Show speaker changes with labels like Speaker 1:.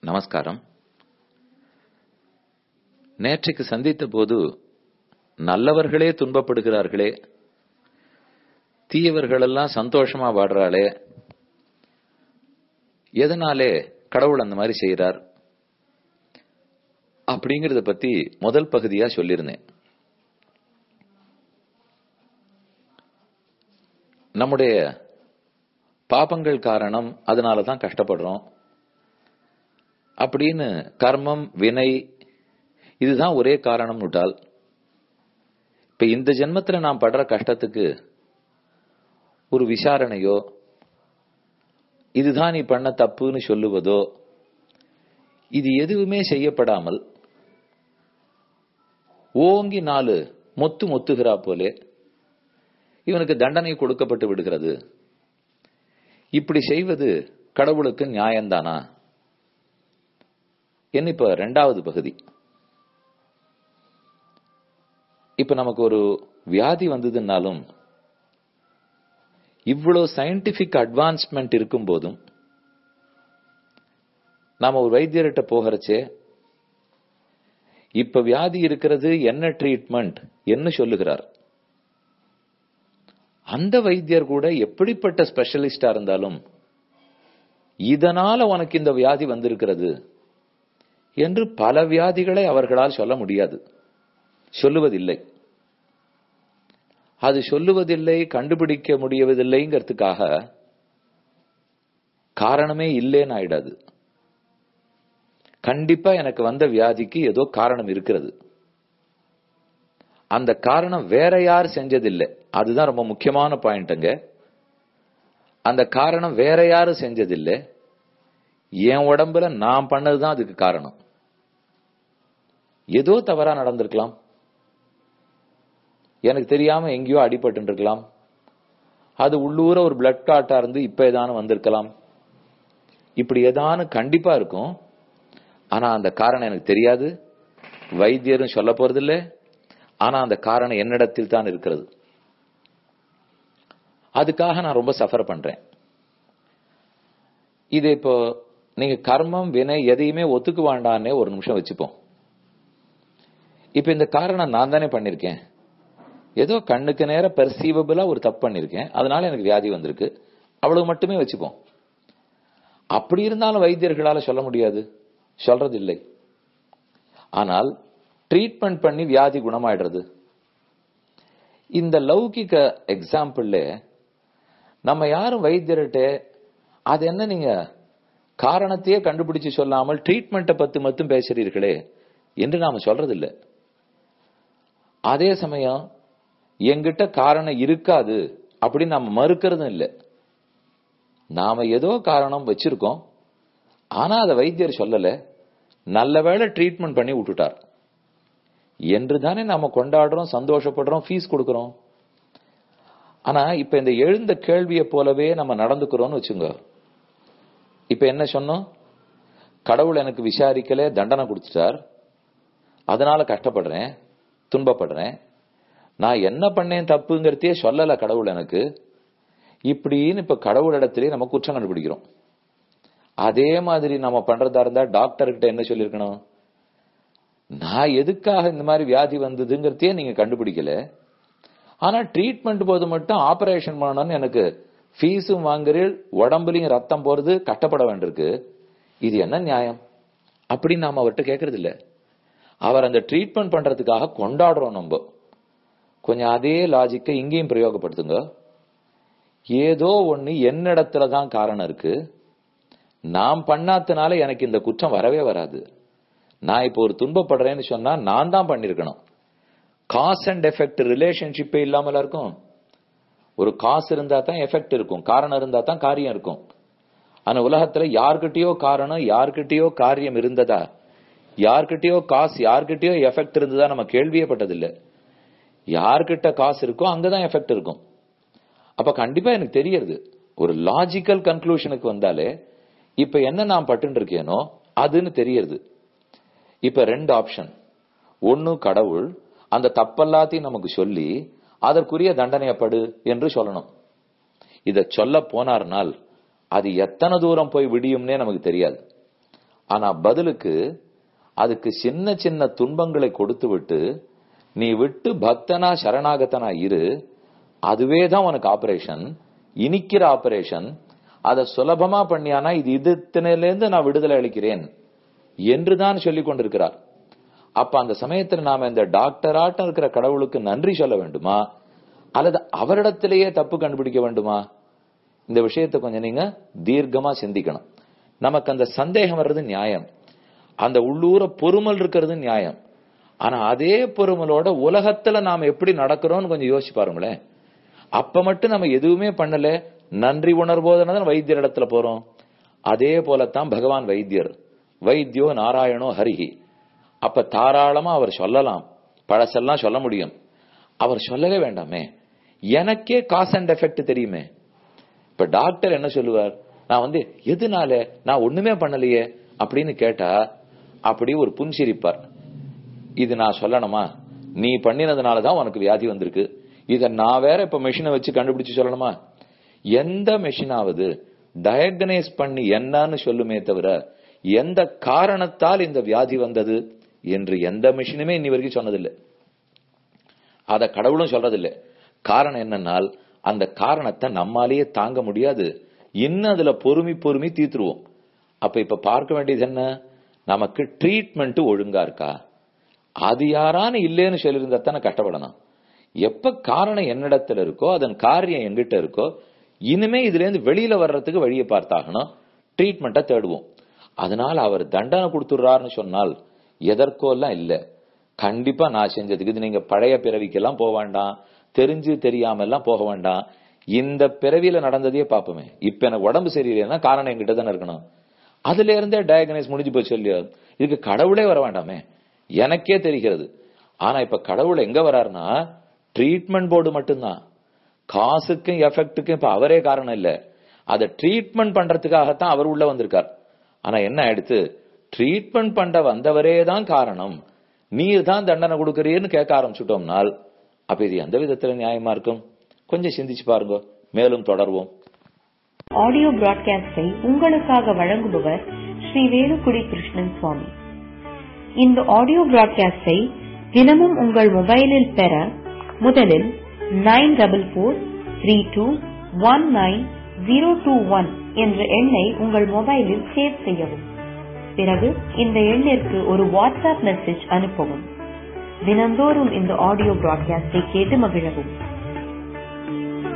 Speaker 1: நமஸ்காரம் நேற்றைக்கு சந்தித்த போது நல்லவர்களே துன்பப்படுகிறார்களே தீயவர்களெல்லாம் சந்தோஷமா வாடுறாளே எதனாலே கடவுள் அந்த மாதிரி செய்யறார் அப்படிங்கறத பத்தி முதல் பகுதியா சொல்லியிருந்தேன் நம்முடைய பாபங்கள் காரணம் அதனால தான் கஷ்டப்படுறோம் அப்படின்னு கர்மம் வினை இதுதான் ஒரே காரணம் விட்டால் இப்ப இந்த ஜென்மத்துல நாம் படுற கஷ்டத்துக்கு ஒரு விசாரணையோ இதுதான் நீ பண்ண தப்புன்னு சொல்லுவதோ இது எதுவுமே செய்யப்படாமல் ஓங்கி நாலு மொத்து மொத்துகிறா போலே இவனுக்கு தண்டனை கொடுக்கப்பட்டு விடுகிறது இப்படி செய்வது கடவுளுக்கு நியாயம்தானா என்ன இப்ப ரெண்டாவது பகுதி இப்ப நமக்கு ஒரு வியாதி வந்ததுன்னாலும் இவ்வளவு சயின்டிபிக் அட்வான்ஸ்மெண்ட் இருக்கும் போதும் நாம ஒரு வைத்தியர்கிட்ட போகிறச்சே இப்ப வியாதி இருக்கிறது என்ன ட்ரீட்மெண்ட் என்ன சொல்லுகிறார் அந்த வைத்தியர் கூட எப்படிப்பட்ட ஸ்பெஷலிஸ்டா இருந்தாலும் இதனால உனக்கு இந்த வியாதி வந்திருக்கிறது என்று பல வியாதிகளை அவர்களால் சொல்ல முடியாது சொல்லுவதில்லை அது சொல்லுவதில்லை கண்டுபிடிக்க முடியவதில்லைங்கிறதுக்காக காரணமே இல்லைன்னு ஆயிடாது கண்டிப்பா எனக்கு வந்த வியாதிக்கு ஏதோ காரணம் இருக்கிறது அந்த காரணம் வேற யார் செஞ்சதில்லை அதுதான் ரொம்ப முக்கியமான பாயிண்ட்டுங்க அந்த காரணம் வேற யாரும் செஞ்சதில்லை என் உடம்புல நான் பண்ணதுதான் அதுக்கு காரணம் ஏதோ தவறா நடந்திருக்கலாம் எனக்கு தெரியாம எங்கேயோ அடிபட்டு இருக்கலாம் அது உள்ளூர ஒரு பிளட் கிளாட்டா இருந்து இப்ப ஏதானு வந்திருக்கலாம் இப்படி ஏதானு கண்டிப்பா இருக்கும் ஆனா அந்த காரணம் எனக்கு தெரியாது வைத்தியரும் சொல்ல போறதில்லை ஆனா அந்த காரணம் என்னிடத்தில் தான் இருக்கிறது அதுக்காக நான் ரொம்ப சஃபர் பண்றேன் இது இப்போ நீங்க கர்மம் வினை எதையுமே ஒத்துக்க வேண்டான்னே ஒரு நிமிஷம் வச்சுப்போம் இப்ப இந்த காரணம் நான் தானே பண்ணிருக்கேன் ஏதோ கண்ணுக்கு நேர பெர்சீவபிளா ஒரு தப்பு பண்ணிருக்கேன் அதனால எனக்கு வியாதி வந்திருக்கு அவ்வளவு மட்டுமே வச்சுப்போம் அப்படி இருந்தாலும் வைத்தியர்களால சொல்ல முடியாது சொல்றது இல்லை ஆனால் ட்ரீட்மெண்ட் பண்ணி வியாதி குணமாயிடுறது இந்த லௌகிக எக்ஸாம்பிள்ல நம்ம யாரும் வைத்தியர்கிட்ட அது என்ன நீங்க காரணத்தையே கண்டுபிடிச்சு சொல்லாமல் ட்ரீட்மெண்ட்டை பத்தி மட்டும் பேசுறீர்களே என்று நாம சொல்றதில்லை அதே சமயம் எங்கிட்ட காரணம் இருக்காது அப்படின்னு நம்ம மறுக்கிறதும் இல்லை நாம ஏதோ காரணம் வச்சிருக்கோம் ஆனா அதை வைத்தியர் சொல்லல நல்ல வேளை ட்ரீட்மெண்ட் பண்ணி விட்டுட்டார் என்று தானே நாம கொண்டாடுறோம் சந்தோஷப்படுறோம் ஃபீஸ் கொடுக்கறோம் ஆனா இப்ப இந்த எழுந்த கேள்வியை போலவே நம்ம நடந்துக்கிறோம்னு வச்சுங்க இப்ப என்ன சொன்னோம் கடவுள் எனக்கு விசாரிக்கல தண்டனை கொடுத்துட்டார் அதனால கஷ்டப்படுறேன் துன்பப்படுறேன் நான் என்ன பண்ணேன் தப்புங்கிறதையே சொல்லல கடவுள் எனக்கு இப்படின்னு இப்ப கடவுள் இடத்திலே நம்ம குற்றம் கண்டுபிடிக்கிறோம் அதே மாதிரி நம்ம பண்றதா இருந்தா டாக்டர் கிட்ட என்ன சொல்லிருக்கணும் நான் எதுக்காக இந்த மாதிரி வியாதி வந்ததுங்கிறதையே நீங்க கண்டுபிடிக்கல ஆனா ட்ரீட்மெண்ட் போது மட்டும் ஆபரேஷன் பண்ணணும்னு எனக்கு ஃபீஸும் வாங்குறீள் உடம்புலயும் ரத்தம் போறது கட்டப்பட வேண்டியிருக்கு இது என்ன நியாயம் அப்படின்னு நாம அவர்கிட்ட கேட்கறது இல்ல அவர் அந்த ட்ரீட்மெண்ட் பண்றதுக்காக கொண்டாடுறோம் நம்ம கொஞ்சம் அதே லாஜிக்கை இங்கேயும் பிரயோகப்படுத்துங்க ஏதோ ஒண்ணு என்னிடத்துல தான் காரணம் இருக்கு நாம் பண்ணாதனால எனக்கு இந்த குற்றம் வரவே வராது நான் இப்போ ஒரு துன்பப்படுறேன்னு சொன்னா நான் தான் பண்ணிருக்கணும் காஸ் அண்ட் எஃபெக்ட் ரிலேஷன்ஷிப்பே இல்லாமல இருக்கும் ஒரு காசு இருந்தா தான் எஃபெக்ட் இருக்கும் காரணம் இருந்தா தான் காரியம் இருக்கும் ஆனா உலகத்துல யார்கிட்டயோ காரணம் யார்கிட்டயோ காரியம் இருந்ததா யார்கிட்டயோ காசு யார்கிட்டயோ எஃபெக்ட் இருந்ததா நம்ம கேள்வியே பட்டதில்லை யார்கிட்ட காசு இருக்கோ அங்கதான் எஃபெக்ட் இருக்கும் அப்ப கண்டிப்பா எனக்கு தெரியறது ஒரு லாஜிக்கல் கன்க்ளூஷனுக்கு வந்தாலே இப்ப என்ன நான் பட்டு இருக்கேனோ அதுன்னு தெரியறது இப்ப ரெண்டு ஆப்ஷன் ஒன்னு கடவுள் அந்த தப்பெல்லாத்தையும் நமக்கு சொல்லி அதற்குரிய தண்டனையப்படு என்று சொல்லணும் இத சொல்ல போனார்னால் அது எத்தனை தூரம் போய் விடியும்னே நமக்கு தெரியாது ஆனா பதிலுக்கு அதுக்கு சின்ன சின்ன துன்பங்களை கொடுத்து விட்டு நீ விட்டு பக்தனா சரணாகத்தனா இரு அதுவே தான் உனக்கு ஆபரேஷன் இனிக்கிற ஆபரேஷன் அதை சுலபமா பண்ணியானா இது இதுத்தினிலிருந்து நான் விடுதலை அளிக்கிறேன் என்றுதான் சொல்லிக் கொண்டிருக்கிறார் அப்ப அந்த சமயத்துல நாம இந்த டாக்டராட்டம் இருக்கிற கடவுளுக்கு நன்றி சொல்ல வேண்டுமா அல்லது அவரிடத்திலேயே தப்பு கண்டுபிடிக்க வேண்டுமா இந்த விஷயத்தை கொஞ்சம் நீங்க தீர்க்கமா சிந்திக்கணும் நமக்கு அந்த சந்தேகம் வர்றது நியாயம் அந்த உள்ளூர பொறுமல் இருக்கிறது நியாயம் ஆனா அதே பொறுமலோட உலகத்துல நாம எப்படி நடக்கிறோம்னு கொஞ்சம் யோசிச்சு பாருங்களேன் அப்ப மட்டும் நம்ம எதுவுமே பண்ணல நன்றி உணர்வோதுன்னு வைத்தியர் இடத்துல போறோம் அதே போலத்தான் பகவான் வைத்தியர் வைத்தியோ நாராயணோ ஹரிஹி அப்ப தாராளமா அவர் சொல்லலாம் பழசெல்லாம் சொல்ல முடியும் அவர் சொல்லவே வேண்டாமே எனக்கே காஸ் அண்ட் எஃபெக்ட் தெரியுமே இப்ப டாக்டர் என்ன சொல்லுவார் நான் வந்து எதுனால நான் ஒண்ணுமே பண்ணலையே அப்படின்னு கேட்டா அப்படி ஒரு புன்சிரிப்பார் இது நான் சொல்லணுமா நீ பண்ணினதுனாலதான் உனக்கு வியாதி வந்திருக்கு இத நான் வேற இப்ப மெஷினை வச்சு கண்டுபிடிச்சு சொல்லணுமா எந்த மெஷினாவது டயக்னைஸ் பண்ணி என்னன்னு சொல்லுமே தவிர எந்த காரணத்தால் இந்த வியாதி வந்தது என்று எந்த மிஷினுமே இன்னி வரைக்கும் சொன்னதில்லை அத கடவுளும் சொல்றதில்லை காரணம் என்னன்னால் அந்த காரணத்தை நம்மாலேயே தாங்க முடியாது இன்னும் அதுல பொறுமி பொறுமி தீத்துருவோம் அப்ப இப்ப பார்க்க வேண்டியது என்ன நமக்கு ட்ரீட்மெண்ட் ஒழுங்கா இருக்கா அது யாரான இல்லைன்னு சொல்லியிருந்தா தானே கஷ்டப்படணும் எப்ப காரணம் என்னிடத்துல இருக்கோ அதன் காரியம் எங்கிட்ட இருக்கோ இனிமே இதுல இருந்து வெளியில வர்றதுக்கு வழியை பார்த்தாகணும் ட்ரீட்மெண்ட்டை தேடுவோம் அதனால அவர் தண்டனை கொடுத்துடுறாருன்னு சொன்னால் எதற்கோ எல்லாம் இல்ல கண்டிப்பா நான் செஞ்சதுக்கு இது நீங்க பழைய பிறவிக்கெல்லாம் போக வேண்டாம் தெரிஞ்சு தெரியாம எல்லாம் போக வேண்டாம் இந்த பிறவியில நடந்ததையே பார்ப்போமே இப்ப எனக்கு உடம்பு சரியில்லைன்னா காரணம் என்கிட்ட தானே இருக்கணும் அதுல இருந்தே டயக்னைஸ் முடிஞ்சு போச்சு இல்லையோ இதுக்கு கடவுளே வர வேண்டாமே எனக்கே தெரிகிறது ஆனா இப்ப கடவுள் எங்க வராருன்னா ட்ரீட்மெண்ட் போர்டு மட்டும்தான் காசுக்கும் எஃபெக்டுக்கும் இப்ப அவரே காரணம் இல்ல அதை ட்ரீட்மெண்ட் பண்றதுக்காகத்தான் அவர் உள்ள வந்திருக்கார் ஆனா என்ன ஆயிடுத்து ட்ரீட்மெண்ட் பண்ற வந்தவரே தான் காரணம் நீர் தான் தண்டனை கொடுக்கறீன்னு கேட்க ஆரம்பிச்சுட்டோம்னால் அப்ப இது எந்த விதத்துல நியாயமா இருக்கும் கொஞ்சம் சிந்திச்சு பாருங்க மேலும் தொடர்வோம்
Speaker 2: ஆடியோ பிராட்காஸ்டை உங்களுக்காக வழங்குபவர் ஸ்ரீ வேலுக்குடி கிருஷ்ணன் சுவாமி இந்த ஆடியோ பிராட்காஸ்டை தினமும் உங்கள் மொபைலில் பெற முதலில் nine double four three two one nine zero two one என்ற எண்ணை உங்கள் மொபைலில் சேவ் செய்யவும் பிறகு இந்த எண்ணிற்கு ஒரு வாட்ஸ்அப் மெசேஜ் அனுப்பவும் தினந்தோறும் இந்த ஆடியோ பிராட்காஸ்டை கேட்டு மகிழவும்